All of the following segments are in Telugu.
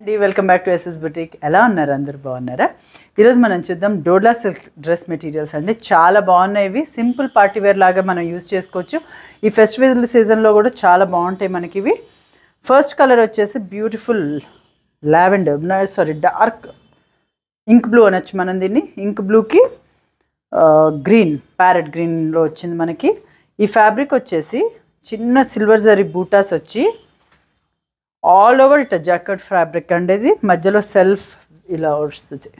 అండి welcome back to SS boutique ఎలా ఉన్నారు అందరు బాగున్నారా ఈరోజు మనం చూద్దాం డోలా సిల్క్ డ్రెస్ మెటీరియల్స్ అండి చాలా బాగున్నాయి ఇవి సింపుల్ పార్టీ వేర్ లాగా మనం యూజ్ చేసుకోవచ్చు ఈ ఫెస్టివల్ సీజన్లో కూడా చాలా బాగుంటాయి మనకి ఇవి ఫస్ట్ కలర్ వచ్చేసి beautiful lavender sorry dark ink blue అనొచ్చు మనం దీన్ని ఇంక్ బ్లూకి గ్రీన్ ప్యారెట్ గ్రీన్లో వచ్చింది మనకి ఈ ఫ్యాబ్రిక్ వచ్చేసి చిన్న సిల్వర్ జరీ బూటాస్ వచ్చి ఆల్ ఓవర్ ఇట్లా జాకెట్ ఫ్యాబ్రిక్ అండి ఇది మధ్యలో సెల్ఫ్ ఇలా వస్తుంది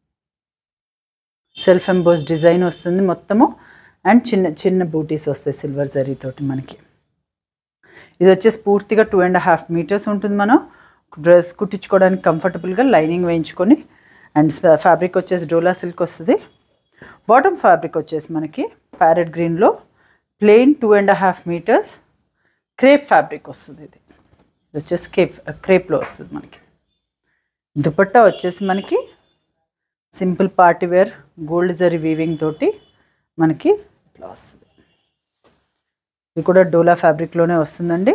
సెల్ఫ్ ఎంబోస్ డిజైన్ వస్తుంది మొత్తము అండ్ చిన్న చిన్న బూటీస్ వస్తాయి సిల్వర్ జరీతోటి మనకి ఇది వచ్చేసి పూర్తిగా టూ అండ్ హాఫ్ మీటర్స్ ఉంటుంది మనం డ్రెస్ కుట్టించుకోవడానికి కంఫర్టబుల్గా లైనింగ్ వేయించుకొని అండ్ ఫ్యాబ్రిక్ వచ్చేసి డోలా సిల్క్ వస్తుంది బాటమ్ ఫ్యాబ్రిక్ వచ్చేసి మనకి ప్యారెట్ గ్రీన్లో plain two and half metres crepe fabric వస్తుంది ఇది ఇది వచ్చేసి కేప్ క్రేప్లో వస్తుంది మనకి దుపట్టా వచ్చేసి మనకి simple party wear gold zari weaving తోటి మనకి ఇట్లా వస్తుంది ఇది కూడా డోలా ఫ్యాబ్రిక్లోనే వస్తుందండి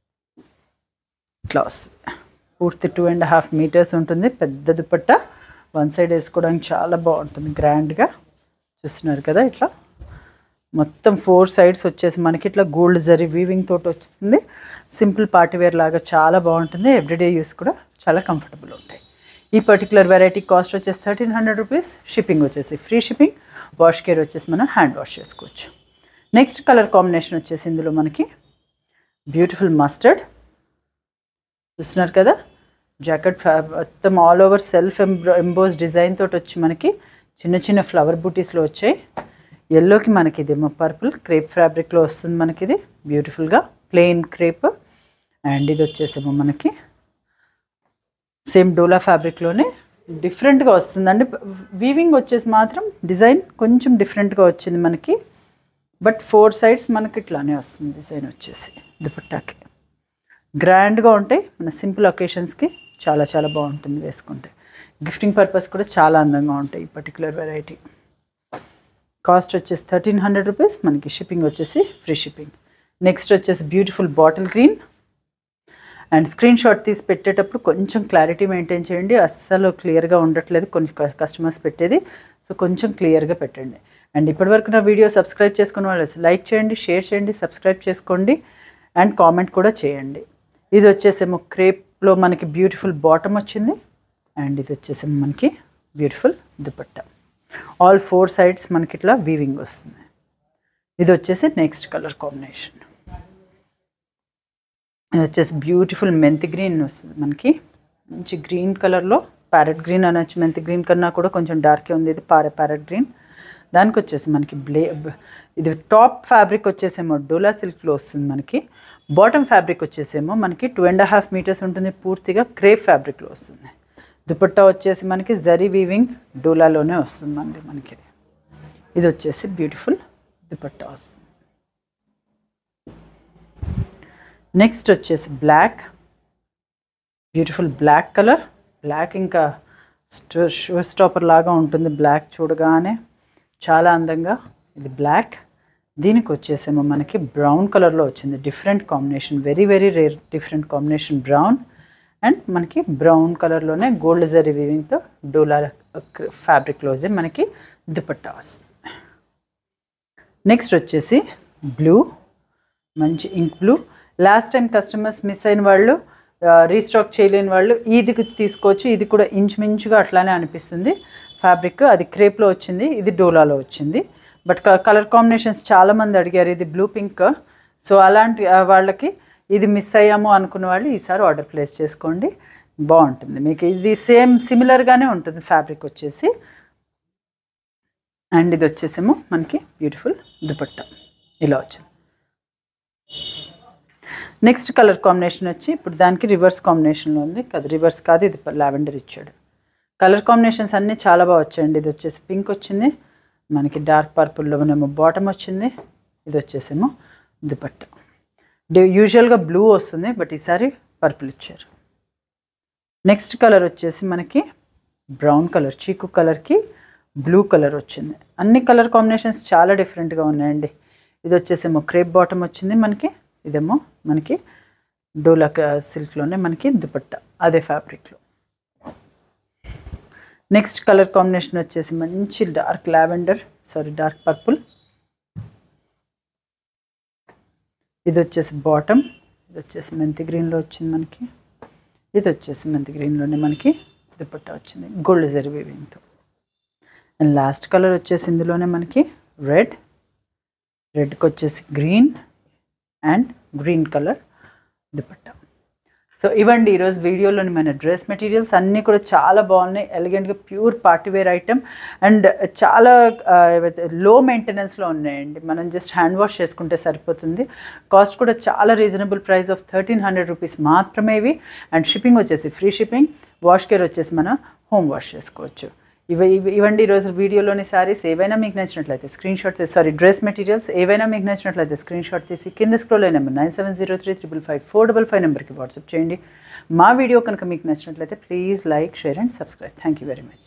ఇట్లా వస్తుంది పూర్తి టూ అండ్ హాఫ్ మీటర్స్ ఉంటుంది పెద్ద దుపట్టా వన్ సైడ్ వేసుకోవడానికి చాలా బాగుంటుంది గ్రాండ్గా చూస్తున్నారు కదా ఇట్లా మొత్తం ఫోర్ సైడ్స్ వచ్చేసి మనకి ఇట్లా గోల్డ్ జరీ వీవింగ్ తోటి వస్తుంది సింపుల్ పార్టీ వేర్ లాగా చాలా బాగుంటుంది ఎవ్రీడే యూస్ కూడా చాలా కంఫర్టబుల్ ఉంటాయి ఈ పర్టికులర్ వెరైటీ కాస్ట్ వచ్చేసి థర్టీన్ హండ్రెడ్ రూపీస్ షిప్పింగ్ వచ్చేసి ఫ్రీ షిప్పింగ్ వాష్ కేర్ వచ్చేసి మనం హ్యాండ్ వాష్ చేసుకోవచ్చు నెక్స్ట్ కలర్ కాంబినేషన్ వచ్చేసి ఇందులో మనకి బ్యూటిఫుల్ మస్టర్డ్ చూస్తున్నారు కదా జాకెట్ మొత్తం all over self embro emboss design తోటి వచ్చి మనకి చిన్న చిన్న ఫ్లవర్ బూటీస్లో వచ్చాయి ఎల్లోకి మనకి ఇదేమో పర్పుల్ క్రేప్ ఫ్యాబ్రిక్లో వస్తుంది మనకి ఇది బ్యూటిఫుల్గా ప్లెయిన్ క్రేప్ అండ్ ఇది వచ్చేసేమో మనకి సేమ్ డోలా ఫ్యాబ్రిక్లోనే డిఫరెంట్గా వస్తుందండి వీవింగ్ వచ్చేసి మాత్రం డిజైన్ కొంచెం డిఫరెంట్గా వచ్చింది మనకి బట్ ఫోర్ సైడ్స్ మనకి ఇట్లానే వస్తుంది డిజైన్ వచ్చేసి దుపట్టాకి గ్రాండ్గా ఉంటాయి మన సింపుల్ ఒకేషన్స్కి చాలా చాలా బాగుంటుంది వేసుకుంటే గిఫ్టింగ్ పర్పస్ కూడా చాలా అందంగా ఉంటాయి ఈ పర్టికులర్ వెరైటీ కాస్ట్ వచ్చేసి థర్టీన్ హండ్రెడ్ రూపీస్ మనకి షిప్పింగ్ వచ్చేసి ఫ్రీ షిప్పింగ్ నెక్స్ట్ వచ్చేసి beautiful bottle green and screen shot తీసి పెట్టేటప్పుడు కొంచెం క్లారిటీ మెయింటైన్ చేయండి అస్సలు క్లియర్గా ఉండట్లేదు కొన్ని కస్టమర్స్ పెట్టేది సో కొంచెం క్లియర్గా పెట్టండి అండ్ ఇప్పటివరకు నా వీడియో సబ్స్క్రైబ్ చేసుకున్న వాళ్ళు లైక్ చేయండి షేర్ చేయండి సబ్స్క్రైబ్ చేసుకోండి అండ్ కామెంట్ కూడా చేయండి ఇది వచ్చేసేమో క్రేప్లో మనకి బ్యూటిఫుల్ బాటమ్ వచ్చింది అండ్ ఇది వచ్చేసేమో మనకి beautiful dupatta all four sides మనకి ఇట్లా వీవింగ్ వస్తుంది ఇది వచ్చేసి నెక్స్ట్ కలర్ కాంబినేషన్ ఇది వచ్చేసి బ్యూటిఫుల్ మెంతి గ్రీన్ వస్తుంది మనకి మంచి గ్రీన్ కలర్లో ప్యారెట్ గ్రీన్ అనొచ్చు మెంతి గ్రీన్ కన్నా కూడా కొంచెం డార్కే ఉంది ఇది పారె ప్యారెట్ గ్రీన్ దానికి వచ్చేసి మనకి బ్లే ఇది టాప్ ఫ్యాబ్రిక్ వచ్చేసేమో డోలా సిల్క్లో వస్తుంది మనకి బాటమ్ ఫ్యాబ్రిక్ వచ్చేసేమో మనకి టూ అండ్ హాఫ్ మీటర్స్ ఉంటుంది పూర్తిగా క్రేప్ ఫ్యాబ్రిక్లో వస్తుంది దుపట్టా వచ్చేసి మనకి జరీ వీవింగ్ డోలాలోనే వస్తుంది మనకి మనకి ఇది వచ్చేసి బ్యూటిఫుల్ దుపట్టా వస్తుంది నెక్స్ట్ వచ్చేసి black beautiful black colour black ఇంకా స్టో షో స్టాపర్ లాగా ఉంటుంది బ్లాక్ చూడగానే చాలా అందంగా ఇది బ్లాక్ దీనికి వచ్చేసేమో మనకి బ్రౌన్ కలర్లో వచ్చింది different combination very very rare different combination brown and మనకి బ్రౌన్ కలర్లోనే గోల్డ్ జరీ వీవింగ్తో డోలా ఫ్యాబ్రిక్లో మనకి దుపట్టా వస్తుంది నెక్స్ట్ వచ్చేసి బ్లూ మంచి ink blue last time customers miss అయిన వాళ్ళు రీస్టాక్ చేయలేని వాళ్ళు ఇది తీసుకోవచ్చు ఇది కూడా ఇంచుమించుగా అట్లానే అనిపిస్తుంది ఫ్యాబ్రిక్ అది క్రేప్లో వచ్చింది ఇది డోలాలో వచ్చింది బట్ కలర్ కాంబినేషన్స్ చాలామంది అడిగారు ఇది బ్లూ పింక్ సో అలాంటి వాళ్ళకి ఇది మిస్ అయ్యాము అనుకున్న వాళ్ళు ఈసారి ఆర్డర్ ప్లేస్ చేసుకోండి బాగుంటుంది మీకు ఇది సేమ్ సిమిలర్గానే ఉంటుంది ఫ్యాబ్రిక్ వచ్చేసి అండ్ ఇది వచ్చేసేమో మనకి బ్యూటిఫుల్ దుపట్టా ఇలా వచ్చింది నెక్స్ట్ కలర్ కాంబినేషన్ వచ్చి ఇప్పుడు దానికి రివర్స్ కాంబినేషన్లో ఉంది కదా రివర్స్ కాదు ఇది లావెండర్ ఇచ్చాడు కలర్ కాంబినేషన్స్ అన్నీ చాలా బాగా వచ్చాయండి ఇది వచ్చేసి పింక్ వచ్చింది మనకి డార్క్ పర్పుల్లోనేమో బాటమ్ వచ్చింది ఇది వచ్చేసేమో దుపట్టా యూజువల్గా బ్లూ వస్తుంది బట్ ఈసారి పర్పుల్ ఇచ్చారు నెక్స్ట్ కలర్ వచ్చేసి మనకి బ్రౌన్ కలర్ చీకు కలర్కి బ్లూ కలర్ వచ్చింది అన్ని కలర్ కాంబినేషన్స్ చాలా డిఫరెంట్గా ఉన్నాయండి ఇది వచ్చేసేమో క్రేప్ బాటమ్ వచ్చింది మనకి ఇదేమో మనకి డోలా సిల్క్లోనే మనకి దుపట్టా అదే ఫ్యాబ్రిక్లో నెక్స్ట్ కలర్ కాంబినేషన్ వచ్చేసి మంచి dark lavender sorry dark purple ఇది వచ్చేసి బాటమ్ ఇది వచ్చేసి మెంతి గ్రీన్లో వచ్చింది మనకి ఇది వచ్చేసి మెంతి గ్రీన్లోనే మనకి దుపట్టా వచ్చింది గోల్డ్ జరీ వీవింగ్తో అండ్ లాస్ట్ కలర్ వచ్చేసి ఇందులోనే మనకి రెడ్ రెడ్కి వచ్చేసి green and green colour dupatta so ఇవ్వండి ఈరోజు వీడియోలోని మన డ్రెస్ మెటీరియల్స్ అన్నీ కూడా చాలా బాగున్నాయి ఎలిగెంట్గా ప్యూర్ పార్టీవేర్ ఐటమ్ అండ్ చాలా లో మెయింటెనెన్స్లో ఉన్నాయండి మనం జస్ట్ హ్యాండ్ వాష్ చేసుకుంటే సరిపోతుంది కాస్ట్ కూడా చాలా reasonable price of thirteen hundred rupees మాత్రమే ఇవి అండ్ షిప్పింగ్ వచ్చేసి ఫ్రీ షిప్పింగ్ వాష్ కేర్ వచ్చేసి మనం హోమ్ వాష్ చేసుకోవచ్చు ఇవి ఇవి- ఇవ్వండి ఈరోజు వీడియోలోని సారీస్ ఏవైనా మీకు నచ్చినట్లయితే స్క్రీన్ షాట్ తీసి సారీ డ్రెస్ మెటీరియల్స్ ఏవైనా మీకు నచ్చినట్లయితే స్క్రీన్ షాట్ తీసి కింద స్క్రోల్ అయిన number nine seven zero three triple five four double five నెంబర్కి వాట్సాప్ చేయండి మా వీడియో కనుక మీకు నచ్చినట్లయితే please like share and subscribe thank you very much